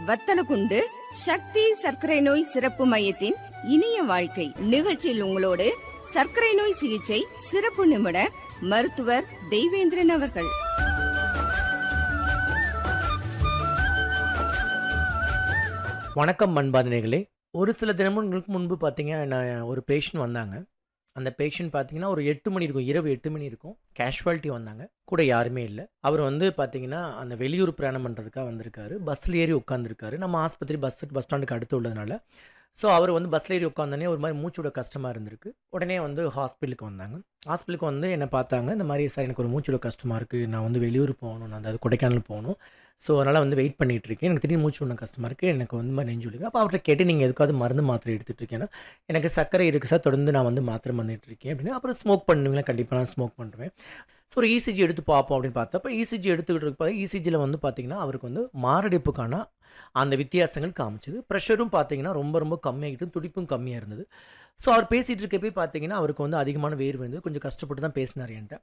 வத்தலகுண்டு சக்தி சர்க்கரை நோய் சிறப்பு மையத்தின் இனிய வாழ்க்கை நிகழ்ச்சியில் உங்களோடு சர்க்கரை நோய் சிகிச்சை சிறப்பு நிபுணர் மருத்துவர் தெய்வேந்திரன் அவர்கள் வணக்கம் மண்பாதனைகளே ஒரு சில தினங்களுக்கு முன்பு பார்த்தீங்க நான் ஒரு பேஷண்ட் வந்தாங்க அந்த பேஷண்ட் பார்த்தீங்கன்னா ஒரு எட்டு மணி இருக்கும் இரவு எட்டு மணி இருக்கும் கேஷுவாலிட்டி வந்தாங்க கூட யாருமே இல்லை அவர் வந்து பார்த்தீங்கன்னா அந்த வெளியூர் பிரயாணம் பண்ணுறதுக்காக வந்திருக்காரு பஸ்ஸில் ஏறி உட்காந்துருக்காரு நம்ம ஆஸ்பத்திரி பஸ் பஸ் ஸ்டாண்டுக்கு அடுத்து உள்ளதுனால ஸோ அவர் வந்து பஸ்ஸில் ஏறி உட்காந்தோடனே ஒரு மாதிரி மூச்சோட கஷ்டமாக இருந்திருக்கு உடனே வந்து ஹாஸ்பிட்டலுக்கு வந்தாங்க ஹாஸ்பிட்டலுக்கு வந்து என்னை பார்த்தாங்க இந்த மாதிரி சார் எனக்கு ஒரு மூச்சோட கஷ்டமாக இருக்குது நான் வந்து வெளியூர் போகணும் நான் அதாவது கொடைக்கானல் போகணும் ஸோ அதனால் வந்து வெயிட் பண்ணிட்டு இருக்கேன் எனக்கு திடீர்னு மூச்சு ஒன்று கஷ்டமாக இருக்குது எனக்கு வந்து மாதிரி நெஞ்சு வலிக்கு அப்போ அவர்கிட்ட கேட்டு நீங்கள் எதுக்காவது மருந்து மாத்திரை எடுத்துகிட்டு இருக்கேன்னா எனக்கு சர்க்கரை இருக்குது சார் தொடர்ந்து நான் வந்து மாத்திரை வந்துட்டு இருக்கேன் அப்படின்னு அப்புறம் ஸ்மோக் பண்ணுவீங்களா கண்டிப்பாக நான் ஸ்மோக் பண்ணுவேன் ஸோ ஒரு இசிஜி எடுத்து பார்ப்போம் அப்படின்னு பார்த்தப்ப இசிஜி எடுத்துக்கிட்டு இருப்ப இசிஜியில் வந்து பார்த்தீங்கன்னா அவருக்கு வந்து மாரடைப்புக்கான அந்த வித்தியாசங்கள் காமிச்சது ப்ரெஷரும் பார்த்தீங்கன்னா ரொம்ப ரொம்ப கம்மியாகிட்டு துடிப்பும் கம்மியாக இருந்தது ஸோ அவர் பேசிகிட்டு இருக்கப்பே பார்த்தீங்கன்னா அவருக்கு வந்து அதிகமான வேர்வு இருந்தது கொஞ்சம் கஷ்டப்பட்டு தான் பேசினார் என்கிட்ட